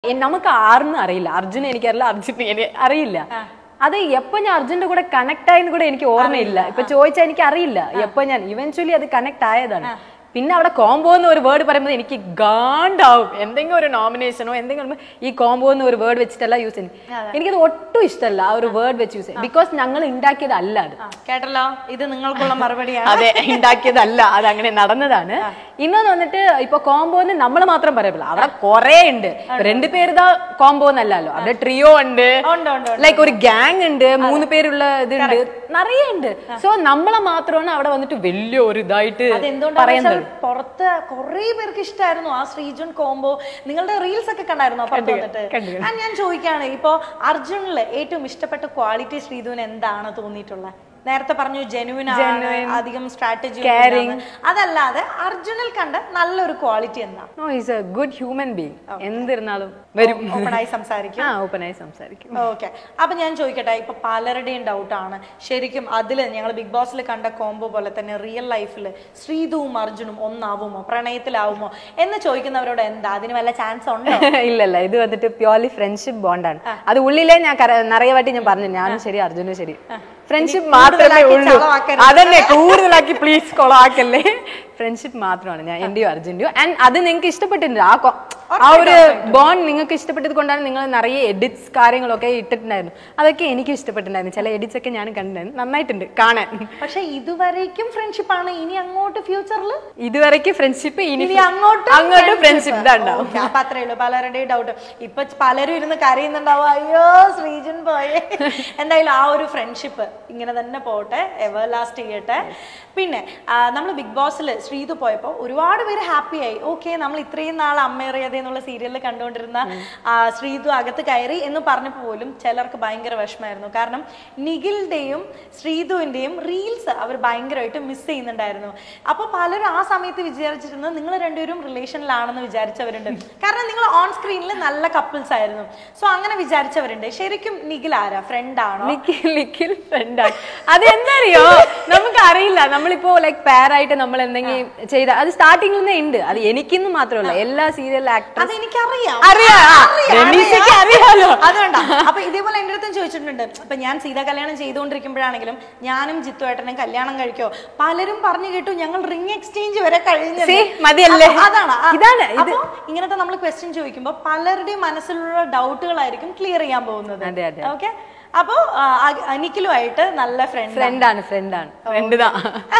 A- നമുക്ക് ആർന്നും അറിയില്ല അർജുൻ എനിക്കറിയില്ല അർജുൻ എനിക്ക് അറിയില്ല അത് എപ്പോ ഞാൻ അർജുന്റെ കൂടെ കണക്ട് ആയെന്ന് കൂടെ എനിക്ക് ഓർമ്മയില്ല ഇപ്പൊ ചോദിച്ചാൽ എനിക്ക് അറിയില്ല എപ്പോ ഞാൻ ഇവൻച്വലി അത് കണക്ട് ആയതാണ് പിന്നെ അവിടെ കോംബോ എന്ന് ഒരു വേർഡ് പറയുമ്പോൾ എനിക്ക് ഗാണ്ടാവും എന്തെങ്കിലും ഒരു നോമിനേഷനോ എന്തെങ്കിലും ഈ കോംബോ എന്ന് ഒരു വേർഡ് വെച്ചിട്ടല്ല യൂസ് ചെയ്യുന്നത് എനിക്കത് ഒട്ടും ഇഷ്ടമല്ല ആ ഒരു വേർഡ് വെച്ച് യൂസ് ചെയ്യാം ബിക്കോസ് ഞങ്ങൾ ഉണ്ടാക്കിയതല്ല അത് ആ, കേട്ടല്ലോ ഇത് നിങ്ങൾക്കുള്ള മറുപടിയാണ് അതെ ഉണ്ടാക്കിയതല്ല അത് അങ്ങനെ നടന്നതാണ് ഇന്നെന്ന് വന്നിട്ട് ഇപ്പൊ കോംബോന്ന് നമ്മൾ മാത്രം പറയപ്പില്ല അവിടെ കുറെ ഉണ്ട് രണ്ടു പേര് ഇതാ കോംബോ എന്നല്ലല്ലോ അവിടെ ട്രിയോ ഉണ്ട് ഉണ്ട്, ഉണ്ട്, ലൈക്ക് ഒരു ഗ്യാങ് ഉണ്ട് മൂന്ന് പേരുള്ള ഇതുണ്ട് നിറയെ ഉണ്ട് സോ നമ്മളെ മാത്രമാണ് അവിടെ വന്നിട്ട് വലിയ ഒരു ഇതായിട്ട് അതെന്തുകൊണ്ടാണ് പറയുന്നത് പുറത്ത് കുറെ പേർക്ക് ഇഷ്ടമായിരുന്നു ആ ശ്രീജുൻ കോംബോ നിങ്ങളുടെ റീൽസ് ഒക്കെ കണ്ടായിരുന്നോ പുറത്ത് വന്നിട്ട് കണ്ടു. ആ, ഞാൻ ചോദിക്കാണ് ഇപ്പോ അർജുനില് ഏറ്റവും ഇഷ്ടപ്പെട്ട ക്വാളിറ്റി ശ്രീധുവിന് എന്താണ് തോന്നിയിട്ടുള്ളത് നേരത്തെ പറഞ്ഞു ജെനുവിൻ ആണ് അധികം സ്ട്രാറ്റജി അതല്ലാതെ അർജുനിൽ കണ്ട നല്ലൊരു ക്വാളിറ്റി എന്താ no is a good human being എന്തിരുന്നാലും വരും ഓപ്പണായി സംസാരിക്കും ആ ഓപ്പണായി സംസാരിക്കും ഓക്കെ അപ്പൊ ഞാൻ ചോദിക്കട്ടെ ഇപ്പൊ പലരുടെയും ഡൗട്ടാണ് ശരിക്കും അതില് ഞങ്ങൾ ബിഗ് ബോസിൽ കണ്ട കോംബോ പോലെ തന്നെ റിയൽ ലൈഫിൽ ശ്രീധുവും അർജുനും ഒന്നാവുമോ പ്രണയത്തിലാവുമോ എന്ന് ചോദിക്കുന്നവരോട് എന്താ അതിന് വല്ല ചാൻസ് ഉണ്ടോ ഇല്ലല്ല ഇത് വന്നിട്ട് പ്യോർലി ഫ്രണ്ട്ഷിപ്പ് ബോണ്ടാണ് അത് ഉള്ളിലേ ഞാൻ കര- നിറയെ വാട്ടി ഞാൻ പറഞ്ഞു ഞാനും ശരി അർജുനും ശരി ഫ്രണ്ട്ഷിപ്പ് മാത്രമേ കൂടുതലാക്കി ഉള്ളൂ ചളമാക്കരുത്. അതന്നെ കൂടുതലാക്കി പ്ലീസ് കൊളാക്കല്ലേ ഫ്രണ്ട്ഷിപ്പ് മാത്രമാണ് ഞാൻ എന്റെയും അർജുന്റെയും ആൻഡ് അത് നിങ്ങൾക്ക് ഇഷ്ടപ്പെട്ടിട്ടുണ്ട് ആ കൊ- ആ ഒരു ബോണ്ട് നിങ്ങൾക്ക് ഇഷ്ടപ്പെട്ടത് കൊണ്ടാണ് നിങ്ങൾ നിറയെ എഡിറ്റ്സ് കാര്യങ്ങളൊക്കെ ഇട്ടിട്ടുണ്ടായിരുന്നു അതൊക്കെ എനിക്കും ഇഷ്ടപ്പെട്ടിട്ടുണ്ടായിരുന്നു ചില എഡിറ്റ്സ് ഒക്കെ ഞാൻ കണ്ടിട്ടുണ്ടായിരുന്നു നന്നായിട്ടുണ്ട് കാണാൻ പക്ഷെ ഇതുവരേക്കും ഫ്രണ്ട്ഷിപ്പ് ആണ് ഇനി അങ്ങോട്ട് ഫ്യൂച്ചറിൽ ഇതുവരെയ്ക്ക് ഫ്രണ്ട്ഷിപ്പ് ഇനി ഇനി അങ്ങോട്ട് അങ്ങോട്ട് ഫ്രണ്ട്ഷിപ്പ് ഇതാണ്ടാവും Okay, അപ്പൊ അത്രേ ഉള്ളൂ പലരുടെയും ഡൗട്ട് ഇപ്പൊ പലരും ഇരുന്ന് കരയുന്നുണ്ടാവും അയ്യോ ശ്രീജൻ പോയെ എന്തായാലും ആ ഒരു ഫ്രണ്ട്ഷിപ്പ് ഇങ്ങനെ തന്നെ പോട്ടെ എവർ ലാസ്റ്റ് ചെയ്യട്ടെ പിന്നെ നമ്മൾ ബിഗ് ബോസിൽ ശ്രീതു പോയപ്പോ ഒരുപാട് പേര് ഹാപ്പി ആയി ഓക്കെ നമ്മൾ ഇത്രയും നാൾ അമ്മേറിയതേ എന്നുള്ള സീരിയലിൽ കണ്ടുകൊണ്ടിരുന്ന ആ, ശ്രീതു അകത്ത് കയറി എന്ന് പറഞ്ഞപ്പോൾ പോലും ചിലർക്ക് ഭയങ്കര വിഷമായിരുന്നു കാരണം നിഖിലിന്റെയും ശ്രീതുവിന്റെയും റീൽസ് അവർ ഭയങ്കരമായിട്ട് മിസ് ചെയ്യുന്നുണ്ടായിരുന്നു അപ്പൊ പലരും ആ സമയത്ത് വിചാരിച്ചിരുന്നത് നിങ്ങൾ രണ്ടുപേരും റിലേഷനിലാണെന്ന് വിചാരിച്ചവരുണ്ട് കാരണം നിങ്ങൾ ഓൺ സ്ക്രീനിൽ നല്ല കപ്പിൾസ് ആയിരുന്നു സോ അങ്ങനെ വിചാരിച്ചവരുണ്ട് ശരിക്കും നിഖിൽ ആരാ ഫ്രണ്ട് ആണോ നിഖിൽ നിഖിൽ ഫ്രണ്ടാണ് അതെന്തറിയോ നമുക്ക് അറിയില്ല നമ്മളിപ്പോ ലൈക് പാരായിട്ട് നമ്മൾ എന്തെങ്കിലും ചെയ്ത അത് സ്റ്റാർട്ടിങ്ങിൽ നിന്നേ ഉണ്ട് അത് എനിക്കിന്ന് മാത്രമല്ല എല്ലാ സീരിയൽ ആക്ടർ അത് എനിക്കറിയാം അറിയാം, ആ, അറിയാം, രമീഷയ്ക്ക് അറിയാം. അറിയാലോ. അതുകൊണ്ടാ അപ്പൊ ഇതേപോലെ എന്റെ അടുത്തും ചോദിച്ചിട്ടുണ്ട് ഇപ്പൊ ഞാൻ സീത കല്യാണം ചെയ്തുകൊണ്ടിരിക്കുമ്പോഴാണെങ്കിലും ഞാനും ജിത്തു ഏട്ടനും കല്യാണം കഴിക്കോ പലരും പറഞ്ഞു കേട്ടു ഞങ്ങൾ റിംഗ് എക്സ്ചേഞ്ച് വരെ കഴിഞ്ഞു See, മതിയല്ലേ? അതാണ് ആ, ഇതാണ്, ഇത്. അപ്പൊ ഇങ്ങനത്തെ നമ്മൾ ക്വസ്റ്റ്യൻ ചോദിക്കുമ്പോൾ പലരുടെയും മനസ്സിലുള്ള ഡൗട്ടുകളായിരിക്കും ക്ലിയർ ചെയ്യാൻ പോകുന്നത് അതെ, അതെ. ഓക്കെ അപ്പോ ആ, അ- അനിഖിലുമായിട്ട് നല്ല ഫ്രണ്ട് ഫ്രണ്ടാണ് ഫ്രണ്ടാണ് ഫ്രണ്ട് താ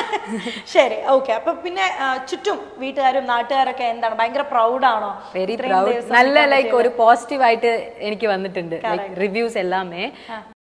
ശരി ഓക്കെ അപ്പൊ പിന്നെ ആ, ചുറ്റും വീട്ടുകാരും നാട്ടുകാരൊക്കെ എന്താണ് ഭയങ്കര പ്രൗഡാണോ വെരി പ്രൗഡ് നല്ല ലൈക്ക് ഒരു പോസിറ്റീവ് ആയിട്ട് എനിക്ക് വന്നിട്ടുണ്ട് ലൈക്ക് റിവ്യൂസ് എല്ലാമേ